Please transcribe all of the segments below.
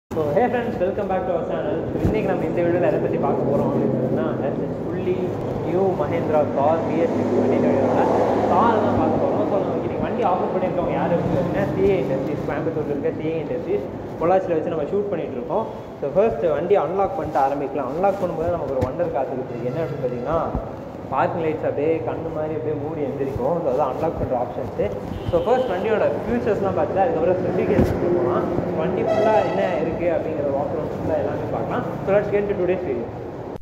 so hey friends welcome back to our channel இன்றைக்கி நம்ம இந்த வீடியோவில் எதை பற்றி பார்க்க போகிறோம் அப்படின்னா ஃபுல்லி நியூ மஹேந்திரா தார் பிஎஸ் சிக்ஸ் வண்டியோட தார் தான் பார்க்க போகிறோம் ஸோ நம்ம இன்னைக்கு வண்டி ஆஃபர் பண்ணியிருக்கோம் யார் அப்படின்னா சிஏ இண்டஸ்ட்ரீஸ் கோயம்புத்தூர் இருக்க சிஏ இண்டஸ்ட்ரீஸ் பொள்ளாச்சியில் வச்சு நம்ம ஷூட் பண்ணிட்டு இருக்கோம் ஸோ ஃபர்ஸ்ட் வண்டி அன்லாக் பண்ணிட்டு ஆரம்பிக்கலாம் அன்லாக் பண்ணும்போது நமக்கு ஒரு வண்டர் காத்துருக்கு என்ன அப்படின்னு பார்த்தீங்கன்னா பார்க்கிங் லைட்ஸ் அப்படியே கண்ணு மாதிரி அப்படியே மூடி எந்திரிக்கும் ஸோ அதான் அன்லாக் பண்ணுற ஆப்ஷன்ஸு ஸோ ஃபர்ஸ்ட் வண்டியோட ஃபியூச்சர்ஸ்லாம் பார்த்துட்டு அதுக்கப்புறம் ஸ்பெசிஃபிகேஷன் போகலாம் வண்டி ஃபுல்லாக என்ன இருக்குது அப்படிங்கிற வாக் ரவுண்ட் ஃபுல்லாக எல்லாமே பார்க்கலாம் so let's get today's video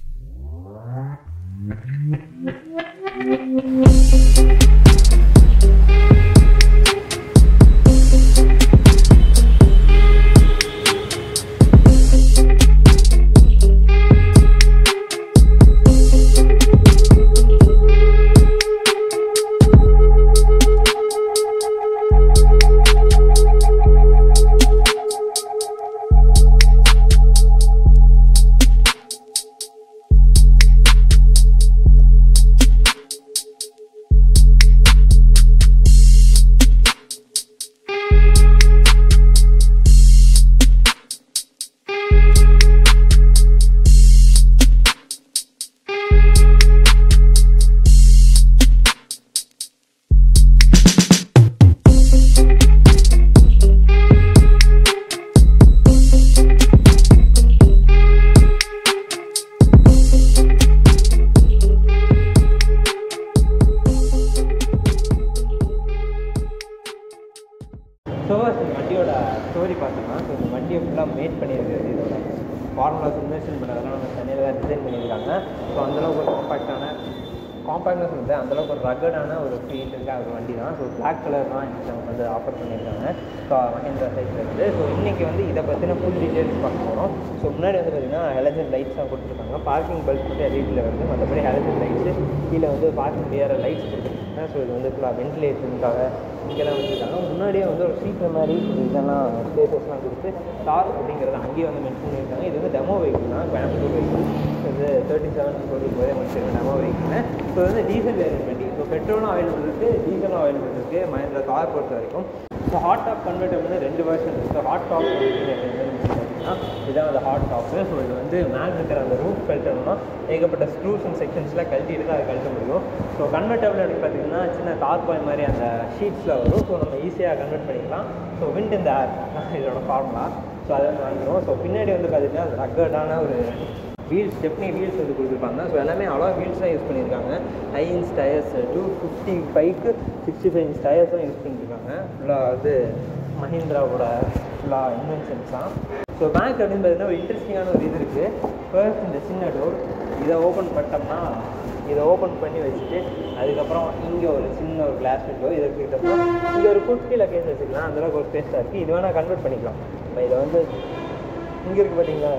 so இந்த வண்டியோட ஸ்டோரி பார்த்தோம்னா ஸோ இந்த வண்டியை ஃபுல்லாக மேட் பண்ணியிருக்கிறது இதோட ஃபார்முலாஸ் இன்வெஸ்ட் பண்ணதெல்லாம் நம்ம சென்னையில் தான் டிசைன் பண்ணியிருக்காங்க ஸோ அந்தளவுக்கு ஒரு காம்பாக்டான காம்பாக்ட்னஸ் வந்து அந்தளவுக்கு ஒரு ரகடான ஒரு ஃபீல் இருக்க ஒரு வண்டி தான் ஸோ பிளாக் கலர் தான் இன்னைக்கு நமக்கு வந்து ஆஃபர் பண்ணியிருக்காங்க ஸோ மஹேந்திரா சைட்டில் இருந்து ஸோ இன்றைக்கி வந்து இதை பற்றின ஃபுல் டீட்டெயில்ஸ் பார்க்க போகிறோம் ஸோ முன்னாடி வந்து பார்த்திங்கன்னா ஹெலஜன் லைட்ஸ் தான் கொடுத்துருக்காங்க பார்க்கிங் பல்ப் வந்து எல்இடியில் வருது மற்றபடி ஹெலஜன் லைட்ஸு கீழே வந்து பார்க்கிங் வேறு லைட்ஸ் கொடுத்துருக்காங்க ஸோ இது வந்து ஃபுல்லாக வென்டிலேஷனுக்காக இங்கெல்லாம் வச்சுருக்காங்க முன்னாடியே வந்து ஒரு சீட்டர் மாதிரி இதெல்லாம் ஸ்பேசஸ்லாம் கொடுத்து கார் அப்படிங்கிறத அங்கேயே வந்து மென்ஷன் பண்ணியிருக்காங்க இது வந்து டெமோ வெஹிக்கிள் தான் கோயம்புத்தூர் வெஹிக்கிள் இது தேர்ட்டி செவன் சொல்லி போதே முடிச்சிருக்க டெமோ வெஹிக்கிள் ஸோ வந்து டீசல் வேரியன்ட் வண்டி இப்போ பெட்ரோலும் அவைலபிள் இருக்குது டீசலும் அவைலபிள் இருக்குது மஹேந்திரா கார் பொறுத்த வரைக்கும் ஸோ ஹாட் டாப் கன்வெர்ட்டர் வந்து ரெண்டு வருஷன் இருக்குது ஹாட் டாப் பார்த்தீங்கன்னா இதான் அந்த ஹாட் டாப்பு ஸோ இது வந்து மேலே இருக்கிற அந்த ரூட் கழட்டணும்னா ஏகப்பட்ட ஸ்க்ரூஸ் அண்ட் செக்ஷன்ஸ்லாம் கழட்டிட்டு தான் அது கழட்ட முடியும் ஸோ கன்வெர்ட்டபிள் அப்படின்னு பார்த்தீங்கன்னா சின்ன தார்பாய் மாதிரி அந்த ஷீட்ஸில் வரும் ஸோ நம்ம ஈஸியாக கன்வெர்ட் பண்ணிக்கலாம் ஸோ விண்ட் இந்த ஏர் இதோட ஃபார்முலா ஸோ அதை வந்து வாங்கிடுவோம் ஸோ பின்னாடி வந்து பார்த்தீங்கன்னா ரக்கர்டான ஒரு வீல்ஸ் ஸ்டெப்னி வீல்ஸ் வந்து கொடுத்துருப்பாங்க ஸோ எல்லாமே அவ்வளோ வீல்ஸ் தான் யூஸ் பண்ணியிருக்காங்க high inch tyres two fifty ஃபைவ்க்கு சிக்ஸ்டி ஃபைவ் இன்ச் டயர்ஸ் தான் யூஸ் பண்ணியிருக்காங்க ஃபுல்லாக வந்து மஹிந்திராவோட ஃபுல்லாக இன்வென்ஷன்ஸ் தான் ஸோ பேங்க் அப்படின்னு பார்த்தீங்கன்னா ஒரு இன்ட்ரெஸ்டிங்கான ஒரு இது இருக்குது ஃபர்ஸ்ட் இந்த சின்ன டோர் இதை ஓப்பன் பண்ணிட்டோம்னா இதை ஓப்பன் பண்ணி வச்சுட்டு அதுக்கப்புறம் இங்கே ஒரு சின்ன ஒரு கிளாஸ் விண்டோ இதை வச்சுக்கிட்டப்போ இங்கே ஒரு குட்டி லக்கேஜ் வச்சுக்கலாம் அந்தளவுக்கு ஒரு ஸ்பேஸாக இருக்குது இது வேணால் கன்வெர்ட் பண்ணிக்கலாம் இப்போ இதை வந்து இங்கே இருக்குது பார்த்தீங்களா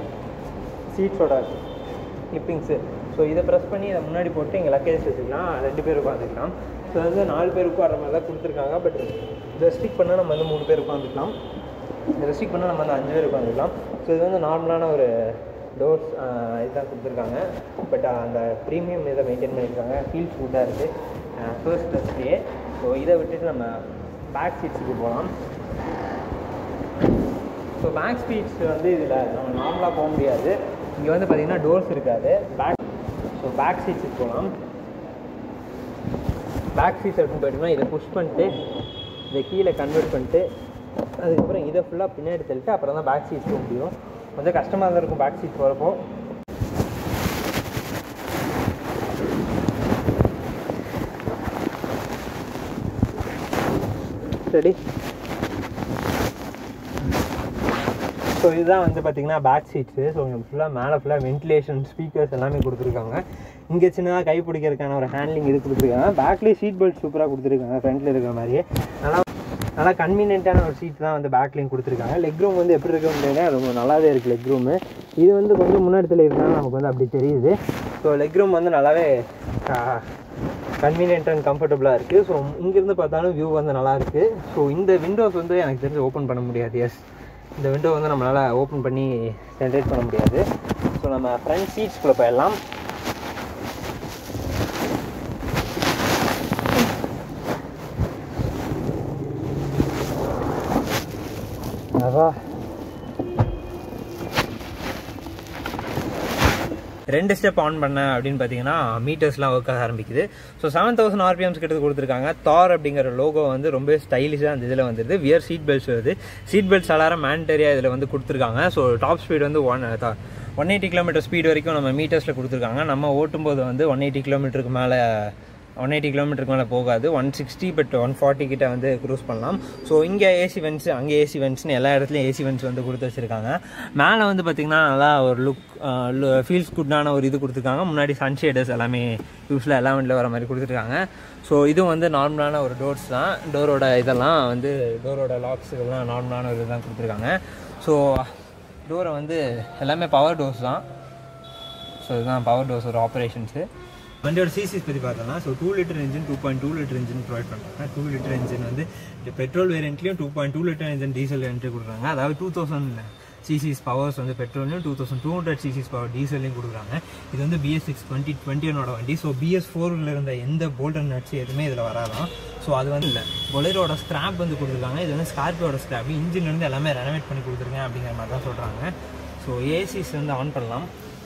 சீட்ஸோட கிளிப்பிங்ஸு ஸோ இதை ப்ரெஸ் பண்ணி இதை முன்னாடி போட்டு இங்கே லக்கேஜ் வச்சுக்கலாம் ரெண்டு பேர் உட்காந்துக்கலாம் ஸோ வந்து நாலு பேர் உட்கார மாதிரி தான் கொடுத்துருக்காங்க பட் ரெஸ்ட்ரிக் பண்ணால் நம்ம வந்து மூணு பேர் உட்காந்துக்கலாம் ரெஸ்ட்ரிக் பண்ணால் நம்ம வந்து அஞ்சு பேர் உட்காந்துக்கலாம் ஸோ இது வந்து நார்மலான ஒரு டோர்ஸ் இதுதான் கொடுத்துருக்காங்க பட் அந்த ப்ரீமியம் இதை மெயின்டைன் பண்ணியிருக்காங்க ஃபீல்ஸ் குட்டாக இருக்குது ஃபர்ஸ்ட் ட்ரெஸ்லேயே ஸோ இதை விட்டுட்டு நம்ம பேக் சீட்ஸுக்கு போகலாம் ஸோ பேக் ஸ்பீட்ஸ் வந்து இதில் நம்ம நார்மலாக போக முடியாது இங்கே வந்து பார்த்திங்கன்னா டோர்ஸ் இருக்காது பேக் ஸோ பேக் சீட்ஸுக்கு போகலாம் பேக் சீட்ஸ் எடுத்துன்னு போயிட்டோம்னா இதை புஷ் பண்ணிட்டு இதை கீழே கன்வெர்ட் பண்ணிட்டு அதுக்கப்புறம் இதை ஃபுல்லாக பின்னாடி தள்ளிட்டு அப்புறம் தான் பேக் சீட்ஸ் போக முடியும் கொஞ்சம் கஷ்டமாக தான் இருக்கும் பேக் சீட் போகிறப்போ சரி ஸோ இதுதான் வந்து பார்த்தீங்கன்னா பேக் சீட்ஸு ஸோ இங்கே ஃபுல்லாக மேலே ஃபுல்லாக வென்டிலேஷன் ஸ்பீக்கர்ஸ் எல்லாமே கொடுத்துருக்காங்க இங்கே சின்னதாக கை பிடிக்கிறதுக்கான ஒரு ஹேண்ட்லிங் இது கொடுத்துருக்காங்க பேக்லேயே சீட் பெல்ட் சூப்பராக கொடுத்துருக்காங்க ஃப்ரண்ட்டில் இருக்கிற மாதிரியே நல்லா நல்லா கன்வீனியன்ட்டான ஒரு சீட் தான் வந்து பேக்லேயும் கொடுத்துருக்காங்க லெக் ரூம் வந்து எப்படி இருக்க முடியாது ரொம்ப நல்லாவே இருக்குது லெக் ரூமு இது வந்து கொஞ்சம் முன்னாடி இருந்தாலும் நமக்கு வந்து அப்படி தெரியுது ஸோ லெக் ரூம் வந்து நல்லாவே கன்வீனியன்ட் அண்ட் கம்ஃபர்டபுளாக இருக்குது ஸோ இங்கேருந்து பார்த்தாலும் வியூ வந்து நல்லா இருக்குது ஸோ இந்த விண்டோஸ் வந்து எனக்கு தெரிஞ்சு ஓப்பன் பண்ண முடியாது எஸ் இந்த விண்டோ வந்து நம்மளால் ஓப்பன் பண்ணி ஜென்ரேட் பண்ண முடியாது ஸோ நம்ம ஃப்ரண்ட் சீட்ஸ்குள்ளே போயிடலாம் அதா ரெண்டு ஸ்டெப் ஆன் பண்ணேன் அப்படின்னு பார்த்தீங்கன்னா மீட்டர்ஸ்லாம் ஒர்க் ஆக ஆரம்பிக்குது ஸோ செவன் தௌசண்ட் ஆர்பிஎம்ஸ் கிட்ட கொடுத்துருக்காங்க தார் அப்படிங்கிற லோகோ வந்து ரொம்ப ஸ்டைலிஷாக அந்த இதில் வந்துருது வியர் சீட் பெல்ட்ஸ் வருது சீட் பெல்ட்ஸ் எல்லாரும் மேண்டரியாக இதில் வந்து கொடுத்துருக்காங்க ஸோ டாப் ஸ்பீட் வந்து one one eighty kilometre speed வரைக்கும் நம்ம மீட்டர்ஸில் கொடுத்துருக்காங்க நம்ம ஓட்டும்போது வந்து ஒன் எயிட்டி கிலோமீட்டருக்கு மேலே ஒன் எயிட்டி கிலோமீட்டருக்கு மேலே போகாது one sixty but one forty கிட்ட வந்து க்ரூஸ் பண்ணலாம் ஸோ இங்கே ஏசி வென்ஸ் அங்கே ஏசி வென்ட்ஸ்னு எல்லா இடத்துலையும் ஏசி வென்ட்ஸ் வந்து கொடுத்து வச்சுருக்காங்க மேலே வந்து பார்த்திங்கன்னா நல்லா ஒரு லுக் ஃபீல்ஸ் குட்டான ஒரு இது கொடுத்துருக்காங்க முன்னாடி சன்ஷேடர்ஸ் எல்லாமே யூஸ்வலாக எல்லா வண்டியில் வர மாதிரி கொடுத்துருக்காங்க ஸோ இதுவும் வந்து நார்மலான ஒரு டோர்ஸ் தான் டோரோட இதெல்லாம் வந்து டோரோட லாக்ஸ் இதெல்லாம் நார்மலான ஒரு இதுதான் கொடுத்துருக்காங்க ஸோ டோரை வந்து எல்லாமே பவர் டோர்ஸ் தான் ஸோ இதுதான் பவர் டோர்ஸ் ஒரு ஆப்ரேஷன்ஸு வண்டியோட சிசிஸ் பற்றி பார்த்தோம்னா so two litre engine two point two litre engine provide பண்ணுறாங்க டூ லிட்டர் இன்ஜின் வந்து பெட்ரோல் வேரியன்ட்லையும் two point two litre engine diesel வேரியன்ட்லையும் கொடுக்குறாங்க அதாவது டூ தௌசண்ட் சிசிஸ் பவர்ஸ் வந்து பெட்ரோல்லையும் two thousand two hundred CCs power டீசல்லையும் கொடுக்குறாங்க இது வந்து பிஎஸ் சிக்ஸ் டுவெண்ட்டி டுவெண்ட்டியோட வண்டி ஸோ பிஎஸ் ஃபோரில் இருந்த எந்த போல்டன் நட்ஸ் எதுவுமே இதில் வராதான் ஸோ அது வந்து இல்லை பொலேரோட ஸ்கிராப் வந்து கொடுத்துருக்காங்க இது வந்து ஸ்கார்பியோட ஸ்கிராப் இன்ஜின்லேருந்து எல்லாமே ரெனோவேட் பண்ணி கொடுத்துருக்கேன் அப்படிங்கிற மாதிரி தான் சொல்கிறாங்க ஸோ ஏசிஸ் வந்து ஆன் பண்ணலாம்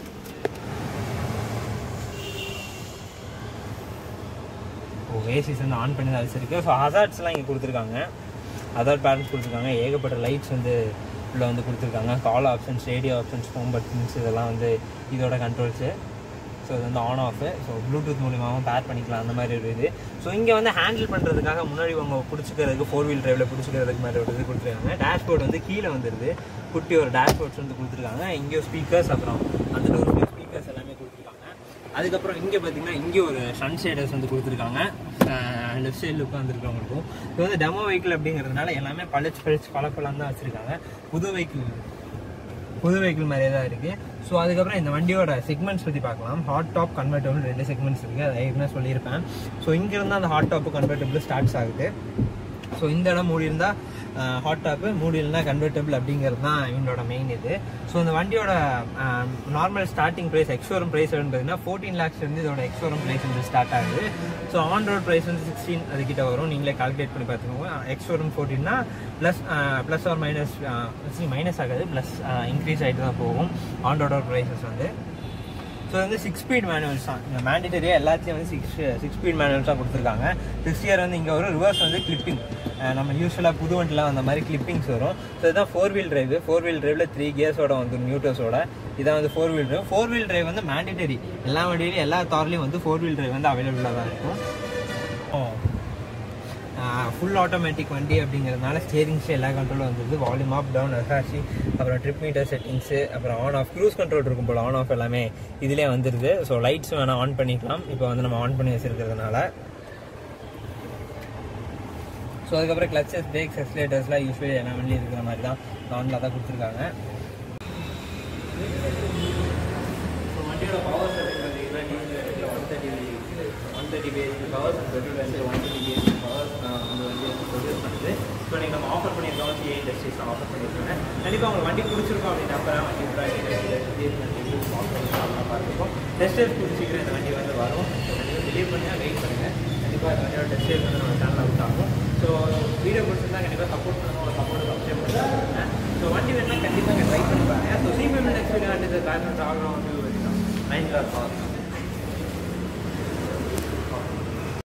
ஓ ஏசிஸ் வந்து ஆன் பண்ணி தான் வச்சிருக்கு ஸோ ஹசார்ட்ஸ்லாம் இங்கே கொடுத்துருக்காங்க ஹசார்ட் பேரண்ட்ஸ் கொடுத்துருக்காங்க ஏகப்பட்ட லைட்ஸ் வந்து உள்ள வந்து கொடுத்துருக்காங்க call options radio options home buttons இதெல்லாம் வந்து இதோட கண்ட்ரோல்ஸு ஸோ இது வந்து ஆன் ஆஃப் ஸோ ப்ளூடூத் மூலியமாகவும் பேர் பண்ணிக்கலாம் அந்த மாதிரி ஒரு இது ஸோ இங்கே வந்து ஹேண்டில் பண்ணுறதுக்காக முன்னாடி அவங்க பிடிச்சிக்கிறதுக்கு ஃபோர் வீல் டிரைவில் பிடிச்சிக்கிறதுக்கு மாதிரி ஒரு இது கொடுத்துருக்காங்க டேஷ்போர்ட் வந்து கீழே வந்துடுது குட்டி ஒரு டேஷ்போர்ட்ஸ் வந்து கொடுத்துருக்காங்க இங்கேயும் ஸ்பீக்கர்ஸ் அப்புறம் அந்த டோர் ஸ்பீக்கர்ஸ் எல்லாமே கொடுத்துருக்காங்க அதுக்கப்புறம் இங்கே பார்த்தீங்கன்னா இங்கே ஒரு சன் ஷேடர்ஸ் வந்து கொடுத்துருக்காங்க லெஃப்ட் சைடில் உட்காந்துருக்கவங்களுக்கும் இது வந்து டெமோ வெஹிக்கிள் அப்படிங்கிறதுனால எல்லாமே பளிச்சு பளிச்சு பழப்பெல்லாம் தான் வச்சுருக்காங்க புது வெஹிக்கிள் புது வெஹிக்கிள் மாதிரியே தான் இருக்குது ஸோ அதுக்கப்புறம் இந்த வண்டியோட செக்மெண்ட்ஸ் பற்றி பார்க்கலாம் ஹாட் டாப் கன்வெர்டபிள் ரெண்டு செக்மெண்ட்ஸ் இருக்குது அதை ஏற்கனவே சொல்லியிருப்பேன் ஸோ இங்கேருந்து அந்த ஹாட் டாப்பு கன்வெர்டபிள் ஸ்டார்ட்ஸ் ஆகுது ஸோ இந்த இடம் மூடி இருந்தால் ஹாட் டாப்பு மூடி இருந்தால் கன்வெர்டபிள் அப்படிங்கிறது தான் இவனோட மெயின் இது ஸோ இந்த வண்டியோட normal starting price ex showroom price வந்து பார்த்தீங்கன்னா ஃபோர்டீன் லேக்ஸ் வந்து இதோட எக்ஸோரம் ப்ரைஸ் வந்து ஸ்டார்ட் ஆகுது ஸோ ஆன் ரோட் ப்ரைஸ் வந்து சிக்ஸ்டீன் அதுக்கிட்ட வரும் நீங்களே கால்குலேட் பண்ணி பார்த்துக்கோங்க எக்ஸோரம் ஃபோர்டீன்னா plus plus or minus minus ஆகாது ப்ளஸ் இன்க்ரீஸ் ஆகிட்டு தான் போகும் ஆன் ரோடோட ப்ரைஸஸ் வந்து ஸோ வந்து சிக்ஸ் ஸ்பீட் மேனுவல்ஸ் தான் இந்த மேண்டிட்டரியாக எல்லாத்தையும் வந்து சிக்ஸ் சிக்ஸ் ஸ்பீட் மேனுவல்ஸ் தான் கொடுத்துருக்காங்க சிக்ஸ் இயர் வந்து இங்கே வரும் ரிவர்ஸ் வந்து கிளிப்பிங் நம்ம யூஸ்வலாக புது வண்டிலாம் அந்த மாதிரி கிளிப்பிங்ஸ் வரும் ஸோ இதுதான் four wheel drive four wheel டிரைவில் த்ரீ கியர்ஸோட வந்து நியூட்டர்ஸோட இதான் வந்து four wheel drive four wheel drive வந்து மேண்டிட்டரி எல்லா வண்டியிலையும் எல்லா கார்லையும் வந்து ஃபோர் வீல் டிரைவ் வந்து அவைலபிளாக தான் இருக்கும் ஃபுல் ஆட்டோமேட்டிக் வண்டி அப்படிங்கிறதுனால ஸ்டேரிங்ஸ் எல்லா கண்ட்ரோலும் வந்துருது வால்யூம் அப் டவுன் அசாசி அப்புறம் ட்ரிப் மீட்டர் செட்டிங்ஸு அப்புறம் ஆன் ஆஃப் க்ரூஸ் கண்ட்ரோல் இருக்கும் போல் ஆன் ஆஃப் எல்லாமே இதிலே வந்துடுது ஸோ லைட்ஸ் வேணால் ஆன் பண்ணிக்கலாம் இப்போ வந்து நம்ம ஆன் பண்ணி வச்சிருக்கிறதுனால ஸோ அதுக்கப்புறம் கிளச்சஸ் பிரேக்ஸ் எக்ஸ்லேட்டர்ஸ்லாம் யூஸ்வலி எல்லா வண்டியும் இருக்கிற மாதிரி தான் நார்மலாக தான் கொடுத்துருக்காங்க ஸோ வண்டியோட பவர் செட்டிங் பார்த்தீங்கன்னா diesel one thirty one thirty PSC powers and petrol வந்து ஒன் டுவெண்ட்டி பிஎஸ்சி பவர்ஸ் அந்த வண்டி வந்து ப்ரொடியூஸ் பண்ணுது ஸோ நீங்கள் நம்ம ஆஃபர் பண்ணியிருக்கோம் சிஏ இண்டஸ்ட்ரீஸ் ஆஃபர் பண்ணியிருக்காங்க கண்டிப்பாக உங்களுக்கு வண்டி பிடிச்சிருக்கும் அப்படின்னு நம்புறேன் வண்டி பார்த்துருக்கோம் டெஸ்ட் டேஸ் பிடிச்சிக்கிறேன் இந்த வண்டி வந்து வரும் ஸோ கண்டிப்பாக பிலீவ் பண்ணுங்கள் வெயிட் பண்ணுங்கள் கண்டிப்பாக இந்த வண்டியோட டெஸ்ட் டேஸ் வந்து நம்ம சேனலில் அவுட் ஆகும் ஸோ வீடியோ பிடிச்சிருந்தா கண்டிப்பாக சப்போர்ட் பண்ணுங்க உங்கள் சப்போர்ட் சப்ஸ்கிரைப் பண்ணுங்க ஸோ வண்டி வேணால் கண்டிப்பாக ட்ரை பண்ணி பாருங்க ஸோ சிபிஎம் நெக்ஸ்ட் வீடியோ வந்து பேட்மெண்ட் ஆகணும் வந்து நைன் கிளாஸ்